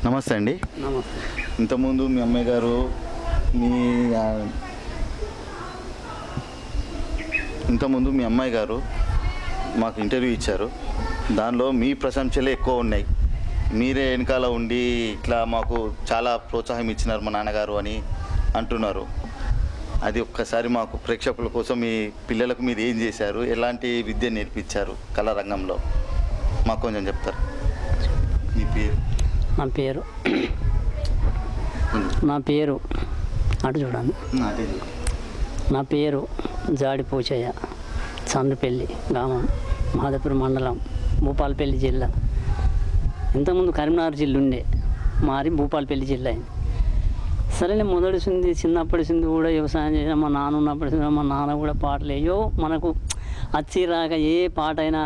నమస్తే అండి నమస్తే ఇంతకుముందు మీ అమ్మాయి గారు మీ ఆ, ఇంతకుముందు మీ అమ్మాయి గారు మాకు ఇంటర్వ్యూ ఇచ్చారు దానిలో మీ ప్రశంసలే ఎక్కువ ఉన్నాయి మీరే వెనకాల ఉండి ఇట్లా మాకు చాలా ప్రోత్సాహం ఇచ్చినారు మా నాన్నగారు అని అంటున్నారు అది ఒక్కసారి మాకు ప్రేక్షకుల కోసం మీ పిల్లలకు మీరు ఏం చేశారు ఎలాంటి విద్య నేర్పించారు కళా రంగంలో మాకు కొంచెం చెప్తారు మీ పేరు నా పేరు నా పేరు అటు చూడండి అదే నా పేరు జాడి పూచయ్య చంద్రపల్లి గ్రామం మాధపురం మండలం భూపాలపల్లి జిల్లా ఇంతకుముందు కరీంనగర్ జిల్లా ఉండే మారి భూపాలపల్లి జిల్లా అయింది సరే నేను మొదటి సింది చిన్నప్పటి సింది కూడా వ్యవసాయం చేసిన మా నాన్న ఉన్నప్పటి సింది మా నాన్న కూడా పాటలు అయ్యో మనకు అచ్చి రాక ఏ పాట అయినా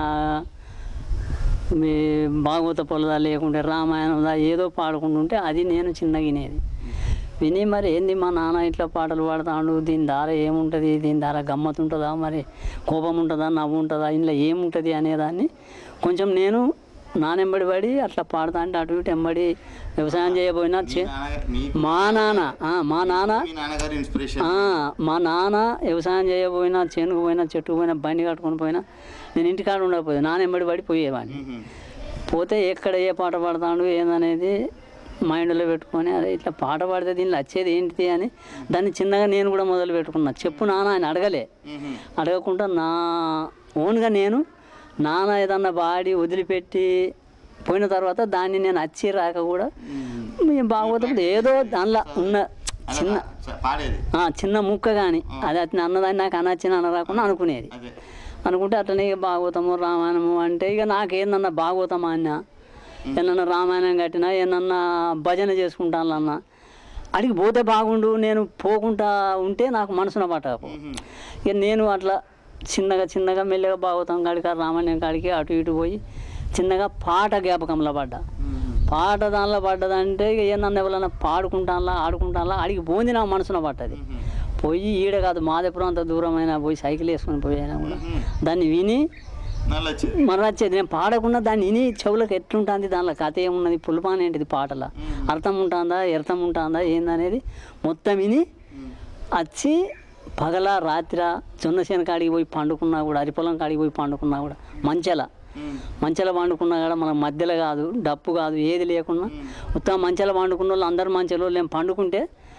మీ భాగవత పొలదా లేకుంటే రామాయణందా ఏదో పాడుకుంటుంటే అది నేను చిన్నగా వినేది విని మరి ఏంది మా నాన్న ఇట్లా పాటలు పాడుతాడు దీని దార ఏముంటుంది దీని దార గమ్మత్ ఉంటుందా మరి కోపం ఉంటుందా నవ్వు ఉంటుందా ఇంట్లో ఏముంటుంది అనేదాన్ని కొంచెం నేను నానెంబడి పడి అట్లా పాడుతా అంటే అటు ఇటు ఎంబడి వ్యవసాయం చేయబోయినా చే- మా నాన్న ఆ, మా నాన్న మీ నాన్నగారి ఇన్స్పిరేషన్ ఆ, మా నాన్న వ్యవసాయం చేయబోయినా చేనుకు పోయినా చెట్టుకు పోయినా బండి కట్టుకొని పోయినా నేను ఇంటికాడ ఉండకపోతే నాన్న ఎంబడి పడి పోయేవాడిని పోతే ఎక్కడ ఏ పాట పాడతాడు ఏందనేది మైండ్లో పెట్టుకొని అరే ఇట్లా పాట పాడితే దీనిలో వచ్చేది ఏంటిది అని దాన్ని చిన్నగా నేను కూడా మొదలు పెట్టుకున్నా చెప్పు నాన్న ఆయన అడగలే అడగకుండా నా ఓన్గా నేను నాన్న ఏదన్నా పాడి వదిలిపెట్టి పోయిన తర్వాత దాన్ని నేను వచ్చి రాక కూడా మేము బాగోతుంది ఏదో దానిలో ఉన్న చిన్న పాడేది ఆ, చిన్న ముక్క కానీ అది అతను అన్నదాన్ని నాకు అనొచ్చిన అన్న రాకుండా అనుకునేది అదే అనుకుంటే అట్లనే ఇక భాగవతము రామాయణము అంటే ఇక నాకేందన్నా భాగవతం అన్న ఏమన్నా రామాయణం కట్టినా ఏమన్నా భజన చేసుకుంటానన్నా అడిగి పోతే బాగుండు నేను పోకుండా ఉంటే నాకు మనసున పట్టకపో ఇక నేను అట్లా చిన్నగా చిన్నగా మెల్లగా భాగవతం కాడికి ఆ రామాయణం కాడికి అటు ఇటు పోయి చిన్నగా పాట జ్ఞాపకంలో పడ్డా పాట దానిలో పడ్డదంటే ఇక ఏందన్నా ఎవరన్నా పాడుకుంటానులా ఆడుకుంటానులా అడిగి పోంది నా మనసున పట్టది పోయి ఈడ కాదు మాదేపురం అంత దూరమైనా పోయి సైకిల్ వేసుకొని పోయినా కూడా దాన్ని విని నల్లొచ్చి మన వచ్చేది నేను పాడకుండా దాన్ని విని చెవులకు ఎట్లుంటుంది దానిలో కథ ఏమున్నది పులుపాన్ ఏంటిది పాటల అర్థం ఉంటుందా ఎర్థం ఉంటుందా ఏందనేది మొత్తం విని వచ్చి పగల రాత్ర జొన్న చేను కాడికి పోయి పండుకున్నా కూడా అరిపొలం కాడికి పోయి పండుకున్నా కూడా మంచెల మంచెల పండుకున్నా కూడా మన మధ్యలో కాదు డప్పు కాదు ఏది లేకుండా మొత్తం మంచెల పండుకున్న వాళ్ళు అందరు మంచెలో నేను పండుకుంటే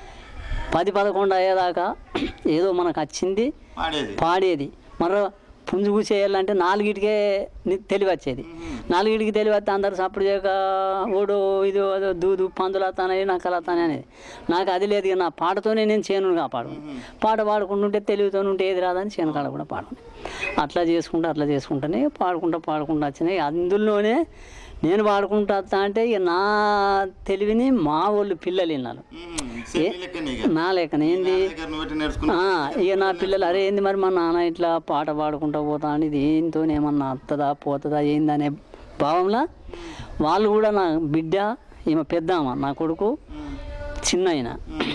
పది పదకొండు అయ్యేదాకా ఏదో మనకు వచ్చింది పాడేది పాడేది మరో పుంజుగు చేయాలంటే నాలుగిటికే ని- తెలివి వచ్చేది నాలుగిటికి తెలివి వస్తే అందరు సప్పుడు చేయక ఓడు ఇది అదో దూదు పందులు వస్తానని నక్కలు వస్తానని అనేది నాకు అది లేదు ఇక నా పాటతోనే నేను చేను కాపాడు పాట పాడుకుంటుంటే తెలివితో ఉంటే ఏది రాదని చేను కాడ కూడా పాడుకుని అట్లా చేసుకుంటూ అట్లా చేసుకుంటానే పాడుకుంటా పాడుకుంటూ వచ్చినాయి అందులోనే నేను పాడుకుంటా వస్తా అంటే ఇక నా తెలివిని మా వాళ్ళు పిల్లలు విన్నారు నా లెక్కన ఏంది నేర్చుకున్నా ఆ, ఇక నా పిల్లలు అరే ఏంది మరి మా నాన్న ఇట్లా పాట పాడుకుంటా పోతా అని దీంతో ఏమన్నా వస్తుందా పోతుందా ఏందనే భావంలో వాళ్ళు కూడా నా బిడ్డ ఈమె పెద్దామ నా కొడుకు చిన్న ఆయన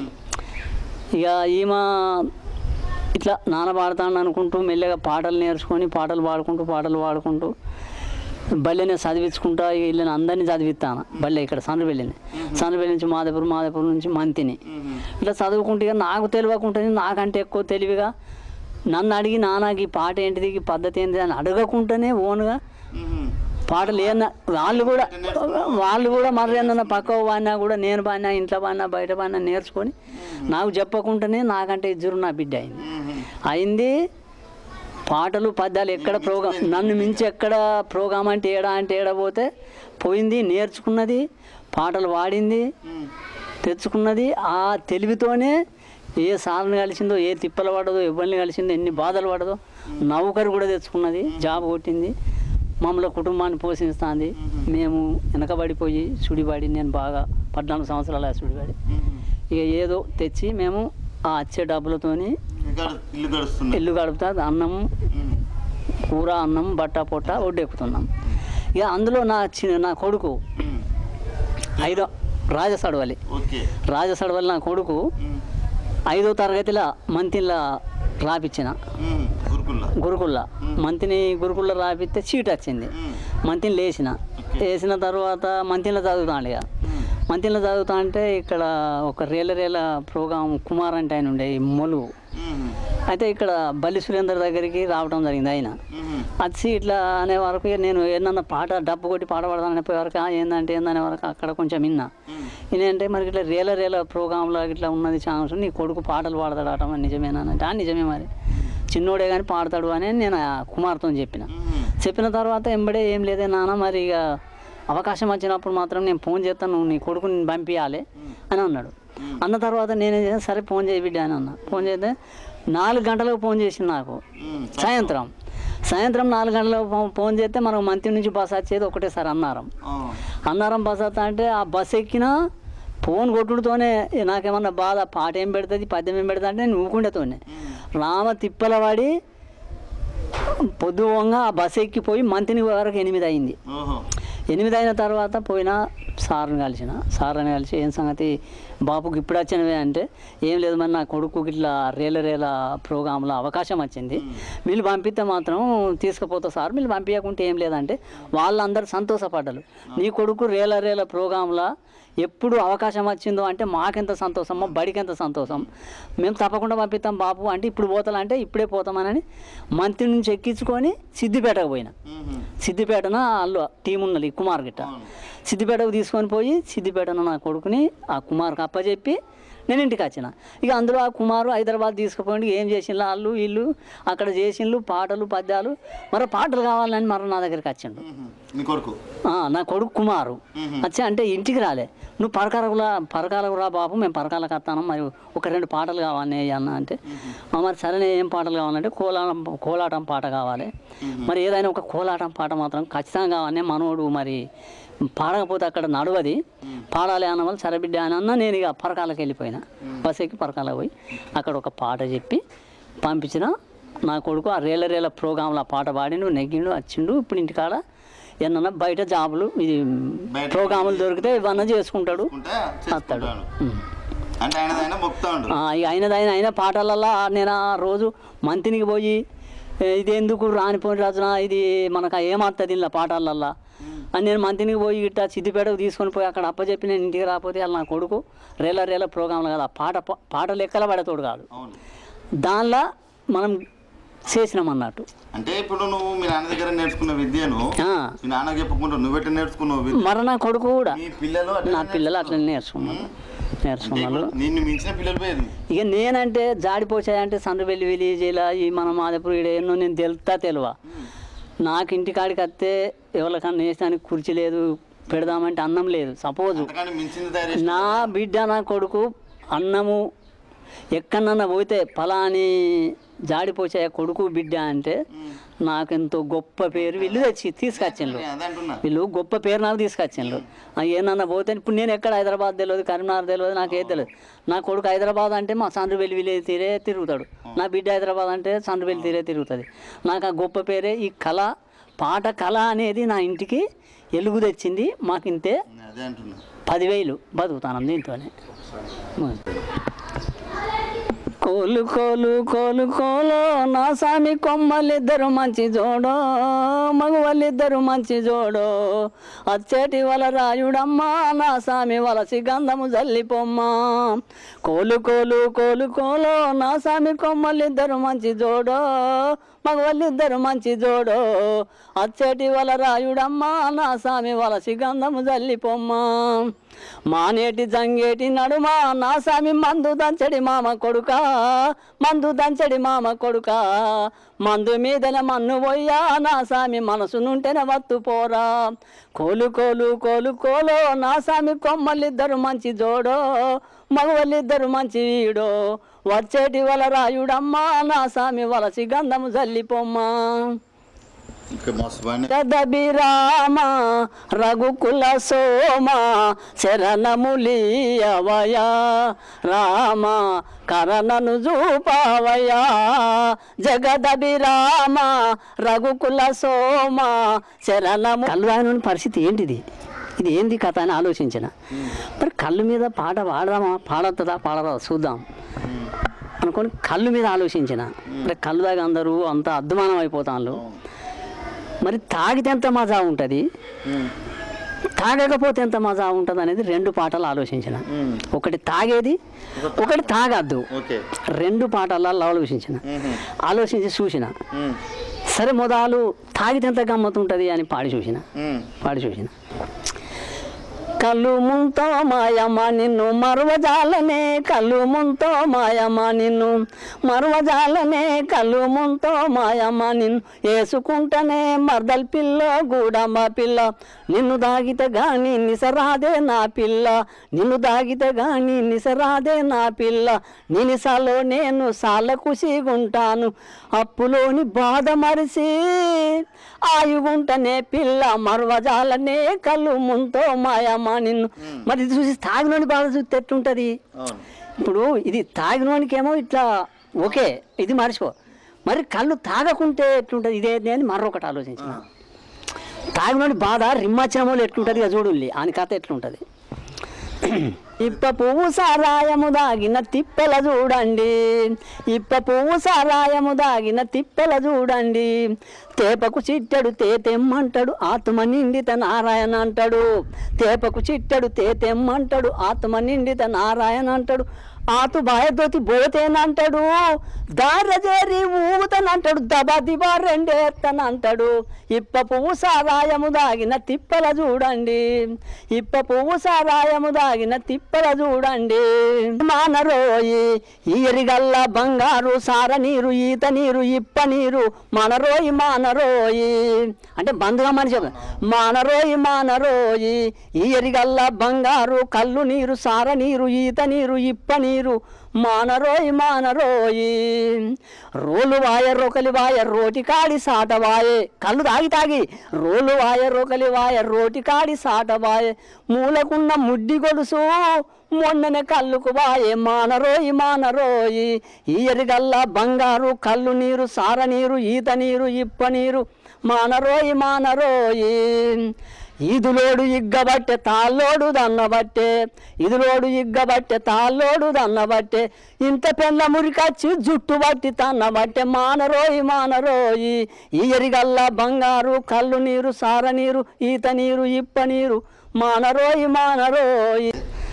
ఇక ఈమె ఇట్లా నాన్న పాడతాను అనుకుంటూ మెల్లగా పాటలు నేర్చుకొని పాటలు పాడుకుంటూ పాటలు పాడుకుంటూ బల్లెనే చదివించుకుంటా ఇక వీళ్ళని అందరినీ చదివిస్తాను బల్లె ఇక్కడ సంద్రబెల్లిని సంద్రబెల్లి నుంచి మాదేపురం మాదేపురం నుంచి మంతిని ఇట్లా చదువుకుంటే ఇక నాకు తెలియకుంటుంది నాకంటే ఎక్కువ తెలివిగా నన్ను అడిగి నాన్నకి ఈ పాట ఏంటిది ఈ పద్ధతి ఏంటిది అని అడగకుండానే ఓన్గా పాటలు ఏమన్నా వాళ్ళు కూడా వాళ్ళు కూడా మరి ఏమన్నా పక్క వాడినా కూడా నేను పాడినా ఇంట్లో పాడినా బయట పాడినా నేర్చుకొని నాకు చెప్పకుండానే నాకంటే ఇద్దరు నా బిడ్డ అయింది అయింది పాటలు పద్యాలు ఎక్కడ ప్రోగ్రామ్ నన్ను మించి ఎక్కడ ప్రోగ్రామ్ అంటే ఏడా అంటే ఏడ పోతే పోయింది నేర్చుకున్నది పాటలు పాడింది తెచ్చుకున్నది ఆ తెలివితోనే ఏ సార్ని కలిసిందో ఏ తిప్పలు పడదో ఎవరిని కలిసిందో ఎన్ని బాధలు పడదో నౌకరు కూడా తెచ్చుకున్నది జాబ్ కొట్టింది మమ్మల్ని కుటుంబాన్ని పోషిస్తుంది మేము వెనకబడిపోయి సుడిపడి నేను బాగా పద్నాలుగు సంవత్సరాల సుడిపడి ఇక ఏదో తెచ్చి మేము ఆ వచ్చే డబ్బులతోని ఇల్లు గడుస్తుంది ఇల్లు గడుపుతా అన్నం కూర అన్నం బట్ట పొట్ట ఒడ్డెక్కుతున్నాం ఇక అందులో నా చి నా కొడుకు ఐదో రాజసడవలి ఓకే రాజసడవలి నా కొడుకు ఐదో తరగతిలో మంతిలో రాపిచ్చిన గురుకుల్లా గురుకుల్లో మంతిని గురుకుల్లో రాపిస్తే సీట్ వచ్చింది మంతిని లేచిన వేసిన తర్వాత మంతిలో చదువుతాడు ఇక మంతిలో చదువుతా అంటే ఇక్కడ ఒక రేల రేల ప్రోగ్రాం కుమార్ అంటే ఆయన ఉండే ఈ మొలుగు అయితే ఇక్కడ బల్లి సురేందర్ దగ్గరికి రావడం జరిగింది ఆయన వచ్చి ఇట్లా అనే వరకు ఇక నేను ఏమన్నా పాట డబ్బు కొట్టి పాట పాడదాం అనే వరకు "ఆ, ఏందంటే ఏందనే వరకు అక్కడ కొంచెం విన్నా ఏంటంటే మరి ఇట్లా రేల రేల ప్రోగ్రాంలో ఇట్లా ఉన్నది ఛాన్స్ నీ కొడుకు పాటలు పాడతాడు ఆట మరి నిజమేనా అంటే "ఆ, నిజమే మరి చిన్నోడే కానీ పాడతాడు అని నేను ఆ కుమార్తో చెప్పిన చెప్పిన తర్వాత ఎంబడే ఏం లేదే నాన్న మరి ఇక అవకాశం వచ్చినప్పుడు మాత్రం నేను ఫోన్ చేస్తాను నువ్వు నీ కొడుకుని పంపించాలి అని అన్నాడు అన్న తర్వాత నేనేం చేసాను సరే ఫోన్ చేయి బిడ్డ అని అన్న ఫోన్ చేస్తే నాలుగు గంటలకు ఫోన్ చేసింది నాకు సాయంత్రం సాయంత్రం నాలుగు గంటలకు ఫో- ఫోన్ చేస్తే మనకు మంత్రి నుంచి బస్ వచ్చేది ఒకటేసారి అన్నారం అన్నారం బస్ వస్తా అంటే ఆ బస్ ఎక్కినా ఫోన్ కొట్టుడుతోనే "ఏ, నాకేమన్నా బాధ పాట ఏం పెడుతుంది పద్యం ఏం పెడుతుంది అంటే నేను ఊకుండేతోనే రామ తిప్పల పడి పొద్దువంగా ఆ బస్ ఎక్కిపోయి మంత్రిని వరకు ఎనిమిది అయింది ఎనిమిది అయిన తర్వాత పోయినా సార్ని కలిసిన సార్ని కలిసి ఏం సంగతి బాపుకి ఇప్పుడు వచ్చినవే అంటే ఏం లేదు మరి నా కొడుకు ఇట్లా రేల రేల ప్రోగ్రాంలో అవకాశం వచ్చింది వీళ్ళు పంపిస్తే మాత్రం తీసుకుపోతా సార్ వీళ్ళు పంపించకుంటే ఏం లేదంటే వాళ్ళందరూ సంతోషపడ్డారు నీ కొడుకు రేల రేల ప్రోగ్రాంలో ఎప్పుడు అవకాశం వచ్చిందో అంటే మాకెంత సంతోషం మా బడికి ఎంత సంతోషం మేము తప్పకుండా పంపిస్తాం బాపు అంటే ఇప్పుడు పోతాలంటే ఇప్పుడే పోతామని మంత్రి నుంచి ఎక్కించుకొని సిద్దిపేటకు పోయినా సిద్దిపేటన వాళ్ళు టీం ఉన్నది కుమార్ గిట్ట సిద్దిపేటకు తీసుకొని పోయి సిద్దిపేటన నా కొడుకుని ఆ కుమార్కి అప్పచెప్పి నేను ఇంటికి వచ్చిన ఇక అందులో ఆ కుమారు హైదరాబాద్ తీసుకుపోయి ఏం చేసిండ్రు వాళ్ళు వీళ్ళు అక్కడ చేసిండ్రు పాటలు పద్యాలు మరి పాటలు కావాలని మరి నా దగ్గరికి వచ్చిండు నీ కొడుకు ఆ, నా కొడుకు కుమారు వచ్చి అంటే ఇంటికి రాలే నువ్వు పరకాలకు రా పరకాలకు రా బాబు మేము పరకాలకు వస్తాను మరి ఒక రెండు పాటలు కావాలి అన్న అంటే "ఆ, మరి సరే ఏం పాటలు కావాలంటే కోలాటం కోలాటం పాట కావాలి మరి ఏదైనా ఒక కోలాటం పాట మాత్రం ఖచ్చితంగా కావాలి మనోడు మరి పాడకపోతే అక్కడ నడవది పాడాలి అన్న వాళ్ళు సరే బిడ్డ అని అన్న నేను ఇక పరకాలకు వెళ్ళిపోయినా బస్ ఎక్కి పరకాలకు పోయి అక్కడ ఒక పాట చెప్పి పంపించిన నా కొడుకు ఆ రేల రేల ప్రోగ్రాంలో ఆ పాట పాడిండు నెగ్గిండు వచ్చిండు ఇప్పుడు ఇంటికాడ ఏమన్నా బయట జాబులు ఇది బయట ప్రోగ్రాములు దొరికితే ఇవన్నీ చేసుకుంటాడు ఉంటే వస్తాడు చేసుకుంటాను ఉం. అంటే ఆయనదైనా మొక్తా ఉండు ఆ, ఇక అయినది ఆయన అయిన పాటలల్లో నేను ఆ రోజు మంతినికి పోయి "ఏ, ఇది ఎందుకు రానిపోయిన రాజున ఇది మనకు ఏమవుతుంది ఇలా పాటలల్లో అని నేను మంతినికి పోయి ఇట్లా సిద్దిపేటకు తీసుకొని పోయి అక్కడ అప్పచెప్పి నేను ఇంటికి రాకపోతే వాళ్ళ నా కొడుకు రేల రేల ప్రోగ్రాంలు కదా పాట పాట లెక్కల పడేతోడు కాదు అవును దానిలో మనం చేసినాం అన్నట్టు అంటే ఇప్పుడు నువ్వు మీ నాన్న దగ్గర నేర్చుకున్న విద్యను ఆ, మీ నాన్నకి చెప్పకుండా నువ్వెట్ట నేర్చుకున్నావు విద్య మరి నా కొడుకు కూడా మీ పిల్లలు అట్లనే నా పిల్లలు అట్లా నేర్చుకున్నారు అంటే నేర్చుకున్నారు ఇప్పుడు నిన్ను మించిన పిల్లలు పోయేది ఇక నేనంటే జాడిపోచాయంటే సండ్రవెల్లి విలేజ్ ఇలా ఈ మన మాదపురం ఈడ ఎన్నో నేను తెలుతా తెలివా నాకు ఇంటికాడికి వస్తే ఎవరికన్నా వేసడానికి కుర్చీ లేదు పెడదామంటే అన్నం లేదు సపోజు అంతకంటే మించింది తయారు చేసి- నా బిడ్డ నా కొడుకు అన్నము ఎక్కడన్నా పోతే ఫలాని జాడిపోచే కొడుకు బిడ్డ అంటే నాకెంతో గొప్ప పేరు వీళ్ళు తెచ్చి తీసుకొచ్చిండ్రు అదే అంటున్నా వీళ్ళు గొప్ప పేరు నాకు తీసుకొచ్చిండ్రు ఆ ఏమన్నా పోతే ఇప్పుడు నేను ఎక్కడ హైదరాబాద్ తెలియదు కరీంనగర్ తెలియదు నాకు ఏది తెలియదు నా కొడుకు హైదరాబాద్ అంటే మా సండ్రువెల్లి విలేజ్ తీరే తిరుగుతాడు నా బిడ్డ హైదరాబాద్ అంటే సండ్రువెల్లి తీరే తిరుగుతుంది నాకు ఆ గొప్ప పేరే ఈ కళ పాట కళ అనేది నా ఇంటికి ఎలుగు తెచ్చింది మాకు ఇంతే అదే అంటున్నా పదివేలు బతుకుతాను దీంతోనే కోలు కోలు కోలు కోలు నా సామి కొమ్మలిద్దరు మంచి జోడో మగవాళ్ళిద్దరు మంచి జోడో అచ్చేటి వల రాయుడమ్మ నా సామి వలసి గంధము జల్లిపోమ్మ కోలు కోలు కోలు కోలు నా సామి కొమ్మలిద్దరు మంచి జోడో మగవాళ్ళిద్దరు మంచి జోడో అచ్చేటి వల రాయుడమ్మ నా సామి వలసి గంధము జల్లిపోమ్మ మానేటి జంగేటి నడుమ నా సామి మందు దంచడి మామ కొడుక మందు దంచడి మామ కొడుక మందు మీదన మన్ను పోయ్యా నా సామి మనసు నుంటేనే వత్తు పోరా కోలు కోలు కోలు కోలు నా సామి కొమ్మలిద్దరు మంచి జోడో మగవాళ్ళిద్దరు మంచి వీడో వచ్చేటి వల రాయుడమ్మా నా సామి వలసి గంధము జల్లిపోమ్మా ఇంకా మస్తు బాగా రదబిరామ రఘుకుల సోమ శరణములియవయా రామ కరణను చూపవయా జగదబిరామ రఘుకుల సోమ శరణము కళ్ళు పరిస్థితి ఏంటిది ఇది ఏంది కథ అని ఆలోచించిన మరి కళ్ళు మీద పాట పాడదామా పాడొస్తుందా పాడదా చూద్దాం అనుకొని కళ్ళు మీద ఆలోచించిన మరి కళ్ళు దాకా అందరూ అంత అద్మానం అయిపోతాను మరి తాగితే ఎంత మజా ఉంటుంది తాగకపోతే ఎంత మజా ఉంటుంది అనేది రెండు పాటలు ఆలోచించిన మ్మ్. ఒకటి తాగేది ఒకటి తాగద్దు ఓకే రెండు పాటలలో ఆలోచించిన మ్మ్. ఆలోచించి చూసిన మ్మ్. సరే మొదలు తాగితే ఎంత గమ్మత్తు ఉంటుంది అని పాడి చూసిన మ్మ్. పాడి చూసిన కళ్ళు ముంతో మాయమ్మ నిన్ను మరువజాలనే కళ్ళు ముంతో మాయమ్మ నిన్ను మరువజాలనే కళ్ళు ముంతో మాయమ్మ నిన్ను వేసుకుంటనే మర్దల్ పిల్ల గూడమ్మ పిల్ల నిన్ను దాగితే గాని నిసరాదే నా పిల్ల నిన్ను దాగితే గాని నిసరాదే నా పిల్ల నినిసాలో నేను సాల కుసిగుంటాను అప్పులోని బాధ మరిసి ఆయుగుంటనే పిల్ల మరువజాలనే కళ్ళు ముంతో మాయమ్మ నిన్ను మరి ఇది చూసి తాగినోని బాధ చూస్తే ఎట్లుంటుంది అవును ఇప్పుడు ఇది తాగినోనికేమో ఇట్లా ఓకే ఇది మర్చిపో మరి కళ్ళు తాగకుంటే ఎట్లుంటుంది ఇదే అని మరొకటి ఆలోచించిన తాగినోని బాధ రిమ్మాచనములు ఎట్లుంటుంది ఇక చూడుల్లి అని కథ ఎట్లుంటుంది ఇప్ప పువ్వు సారాయము దాగిన తిప్పల చూడండి ఇప్ప పువ్వు సారాయము దాగిన తిప్పల చూడండి తేపకు చిట్టడు తేతెమ్మంటాడు ఆత్మ నిండిత నారాయణ అంటాడు తేపకు చిట్టడు తేతెమ్మంటాడు ఆత్మ నిండిత నారాయణ అంటాడు ఆతు బాయతోతి పోతేనంటాడు దార చేరి ఊగుతానంటాడు దబా దిబా రెండేస్తానంటాడు ఇప్ప పువ్వు సారాయము దాగిన తిప్పల చూడండి ఇప్ప పువ్వు సారాయము దాగిన తిప్పల చూడండి మానరోయి ఈరిగల్ల బంగారు సార నీరు ఈత నీరు ఇప్ప నీరు మనరోయి మానరోయి అంటే బంధుగా మనిషి చెప్తారు. మానరోయి మానరోయి ఈరిగల్ల బంగారు కళ్ళు నీరు సార నీరు ఈత నీరు ఇప్ప నీరు మానరోయి మానరోయి రోలు వాయ రొకలి వాయ రోటి కాడి సాట వాయే కళ్ళు తాగి తాగి రోలు వాయ రొకలి వాయ రోటి కాడి సాట వాయే మూలకున్న ముడ్డి గొలుసు మొన్ననే కళ్ళుకు వాయే మానరోయి మానరోయి ఈయరిగల్లా బంగారు కళ్ళు నీరు సార నీరు ఈత నీరు ఇప్ప నీరు మానరోయి మానరోయి ఇదులోడు ఇగ్గబట్టే తాళ్ళోడు దన్నబట్టే ఇదులోడు ఇగ్గబట్టే తాళ్ళోడు దన్నబట్టే ఇంత పెళ్ళ మురికచ్చి జుట్టు బట్టి తన్నబట్టే మానరోయి మానరోయి ఈయరిగల్లా బంగారు కళ్ళు నీరు సార నీరు ఈత నీరు ఇప్ప నీరు మానరోయి మానరోయి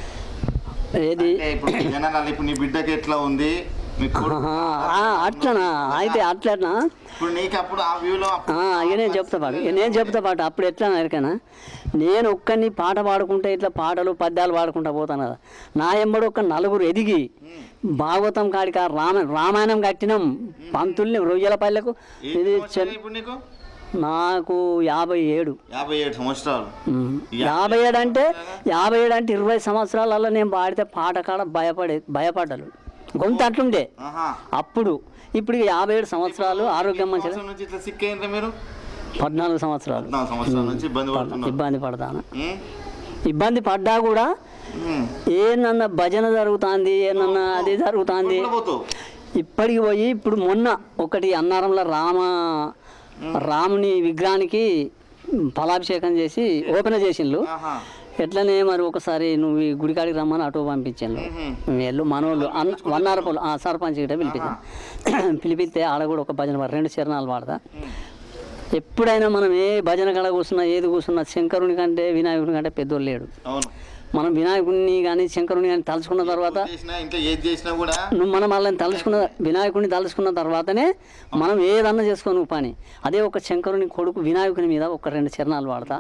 ఏది అంటే ఇప్పుడు జనాలు ఇప్పుడు నీ బిడ్డకి ఎట్లా ఉంది మీ కొడుకు- ఆహా, ఆ, అట్లనా అయితే అట్లనా ఇప్పుడు నీకు అప్పుడు ఆ వ్యూలో ఆ, ఇక నేను చెప్తా పాటు ఇక నేను చెప్తా పాటు అప్పుడు ఎట్లా ఎరికనా నేను ఒక్కని పాట పాడుకుంటే ఇట్లా పాటలు పద్యాలు పాడుకుంటా పోతాను కదా నా ఎంబడి ఒక నలుగురు ఎదిగి భాగవతం కాడిక రామ రామాయణం కట్టినాం పంతుల్ని రొయ్యల పల్లెకు ఏ ఇది సంవత్సరం చెన్- ఇప్పుడు నీకు నాకు యాభై ఏడు యాభై ఏడు సంవత్సరాలు ఉమ్. యాభై ఏడు అంటే యాభై ఏడు అంటే ఇరవై సంవత్సరాలలో నేను పాడితే పాట కాడ భయపడే భయపడ్డాను గొంతు అట్లుండే ఆహా అప్పుడు ఇప్పుడు యాభై ఏడు సంవత్సరాలు ఆరోగ్యం మంచిగా సంవత్సరం నుంచి ఇట్లా సిక్ అయిందా మీరు పద్నాలుగు సంవత్సరాలు పద్నాలుగు సంవత్సరాల నుంచి ఇబ్బంది పడుతున్నారు ఇబ్బంది పడతాను ఉమ్, ఇబ్బంది పడ్డా కూడా ఉమ్. ఏనన్నా భజన జరుగుతుంది ఏనన్నా అది జరుగుతుంది ఎట్లా పోతావు ఇప్పటికి పోయి ఇప్పుడు మొన్న ఒకటి అన్నారంలో రామ రాముని విగ్రహానికి ఫలాభిషేకం చేసి ఓపెన్ చేసిండ్రు ఆహా ఎట్లనే మరి ఒకసారి నువ్వు ఈ గుడికాడికి రమ్మని అటో పంపించాను వెళ్ళు మనోళ్ళు అన్న వన్నారపల్లి ఆ సర్పంచ్ గిట్ట పిలిపించాను పిలిపిస్తే ఆడ కూడా ఒక భజన పాడ రెండు చరణాలు పాడతా ఎప్పుడైనా మనం ఏ భజన కడ కూర్చున్నా ఏది కూర్చున్నా శంకరుని కంటే వినాయకుని కంటే పెద్దోళ్ళు లేడు అవును మనం వినాయకుడిని కానీ శంకరుని కానీ తలుచుకున్న తర్వాత చేసినా ఇంట్లో ఏది చేసినా కూడా నువ్వు మనం వాళ్ళని తలుచుకున్న వినాయకుడిని తలుచుకున్న తర్వాతనే మనం ఏదన్నా చేసుకోను పని అదే ఒక శంకరుని కొడుకు వినాయకుని మీద ఒక రెండు చరణాలు వాడతా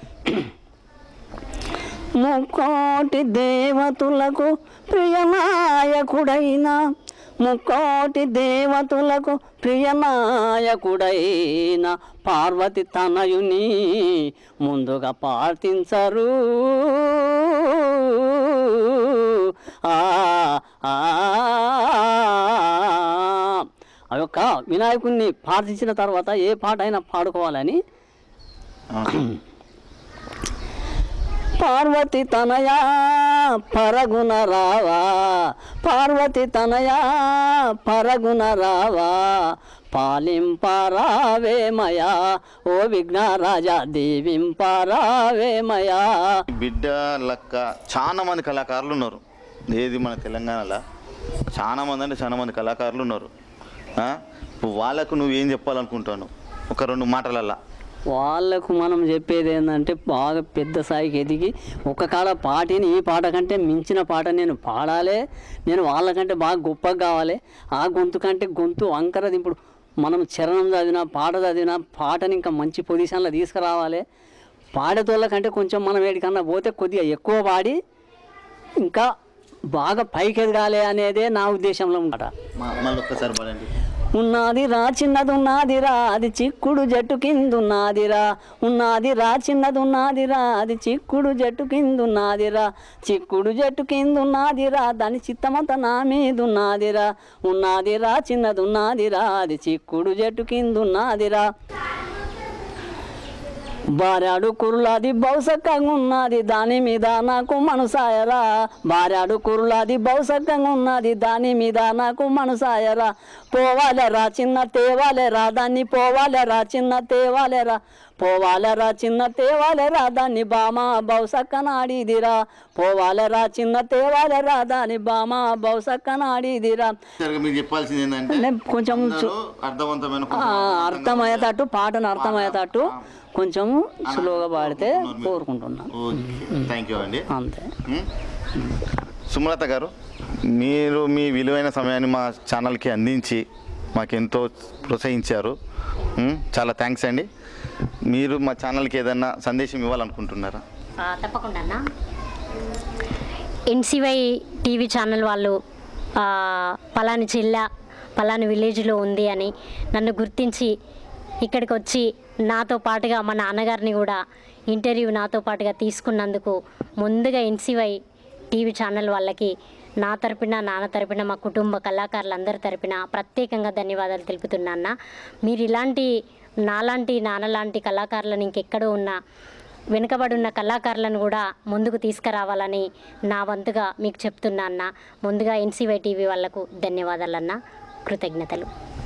ముక్కోటి దేవతులకు ప్రియనాయకుడైన ముక్కోటి దేవతులకు ప్రియనాయకుడైన పార్వతి తనయుని ముందుగా పార్థించరు ఆ ఆ ఆ యొక్క వినాయకుడిని ప్రార్థించిన తర్వాత ఏ పాట అయినా పాడుకోవాలని అవును. పార్వతి తనయా పరగుణ రావా పార్వతి తనయా పరగుణ రావా పాలింపరావేమయా ఓ విఘ్నరాజా దీవింపరావేమయా బిడ్డ లక్క చాలా మంది కళాకారులు ఉన్నారు ఏది మన తెలంగాణలో చాలా మంది అంటే చాలా మంది కళాకారులు ఉన్నారు ఆ? ఇప్పుడు వాళ్ళకు నువ్వు ఏం చెప్పాలనుకుంటాను ఒక రెండు మాటలల్లా వాళ్ళకు మనం చెప్పేది ఏంటంటే బాగా పెద్ద స్థాయికి ఎదిగి ఒక కాడ పాటని ఈ పాట కంటే మించిన పాట నేను పాడాలి నేను వాళ్ళకంటే బాగా గొప్పగా కావాలి ఆ గొంతు కంటే గొంతు వంకరది ఇప్పుడు మనం చరణం చదివినా పాట చదివినా పాటని ఇంకా మంచి పొజిషన్లో తీసుకురావాలి పాడేతోళ్ళ కంటే కొంచెం మనం ఏడికన్నా పోతే కొద్దిగా ఎక్కువ పాడి ఇంకా బాగా పైకి ఎదగాలి అనేదే నా ఉద్దేశంలో మాట మళ్ళీ ఒక్కసారి పడండి ఉన్నది రా చిన్నది ఉన్నది రా అది చిక్కుడు జట్టు కింద ఉన్నది రా ఉన్నది రా చిన్నది ఉన్నది రా అది చిక్కుడు జట్టు కింద ఉన్నది రా చిక్కుడు జట్టు కింద ఉన్నది రా దాని చిత్తమంతా నా మీద ఉన్నది రా ఉన్నది రా చిన్నది ఉన్నది రా అది చిక్కుడు జట్టు కింద ఉన్నది రా బారాడు కురులాది బౌసక్కంగా ఉన్నది దాని మీద నాకు మనసాయరా బారాడు కురులాది బౌసక్కంగా ఉన్నది దాని మీద నాకు మనసాయరా పోవాలరా చిన్న తేవాలెరా దాన్ని పోవాలరా చిన్న తేవాలెరా పోవాలరా చిన్న తేవాలెరా దాన్ని బామ బౌసక్కనాడిదిరా పోవాలరా చిన్న తేవాలెరా దాని బామ బౌసక్కనాడిదిరా సరిగ్గా మీకు చెప్పాల్సింది ఏంటంటే నేను కొంచెం చు- అందరూ అర్థవంతమైన ఆ, అర్థమయ్యేటట్టు పాటను అర్థమయ్యేటట్టు కొంచెం స్లోగా పాడితే కోరుకుంటున్నాను ఓకే థ్యాంక్ యూ అండి అంతే ఉమ్. సుమలత గారు మీరు మీ విలువైన సమయాన్ని మా ఛానల్కి అందించి మాకెంతో ప్రోత్సహించారు ఉమ్, చాలా థ్యాంక్స్ అండి మీరు మా ఛానల్కి ఏదైనా సందేశం ఇవ్వాలనుకుంటున్నారా ఆ, తప్పకుండా అన్న ఎన్సివై టీవీ ఛానల్ వాళ్ళు ఆ, పలాని జిల్లా పలాని విలేజ్లో ఉంది అని నన్ను గుర్తించి ఇక్కడికి వచ్చి నాతో పాటుగా మా నాన్నగారిని కూడా ఇంటర్వ్యూ నాతో పాటుగా తీసుకున్నందుకు ముందుగా ఎన్సివై టీవీ ఛానల్ వాళ్ళకి నా తరపున నాన్న తరపున మా కుటుంబ కళాకారులందరి తరపున ప్రత్యేకంగా ధన్యవాదాలు తెలుపుతున్నా మీరు ఇలాంటి నాలాంటి నాన్నలాంటి కళాకారులను ఇంకెక్కడో ఉన్న వెనుకబడి ఉన్న కళాకారులను కూడా ముందుకు తీసుకురావాలని నా వంతుగా మీకు చెప్తున్నా అన్న ముందుగా ఎన్సీవై టీవీ వాళ్లకు ధన్యవాదాలన్న కృతజ్ఞతలు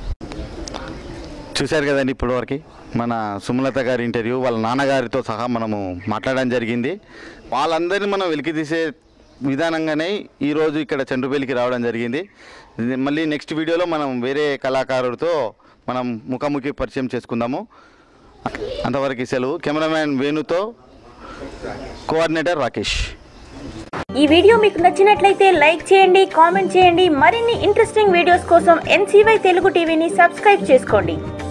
చూశారు కదండి ఇప్పటివరకు మన సుమలత గారి ఇంటర్వ్యూ వాళ్ళ నాన్నగారితో సహా మనము మాట్లాడడం జరిగింది వాళ్ళందరినీ మనం వెలికి తీసే విధానంగానే ఈరోజు ఇక్కడ చంద్రుపల్లికి రావడం జరిగింది ఇది మళ్ళీ నెక్స్ట్ వీడియోలో మనం వేరే కళాకారుడితో మనం ముఖాముఖి పరిచయం చేసుకుందాము అంతవరకు సెలవు కెమెరామ్యాన్ వేణుతో కోఆర్డినేటర్ రాకేష్ ఈ వీడియో మీకు నచ్చినట్లయితే లైక్ చేయండి కామెంట్ చేయండి మరిన్ని ఇంట్రెస్టింగ్ వీడియోస్ కోసం ఎన్సీవై తెలుగు టీవీని సబ్స్క్రైబ్ చేసుకోండి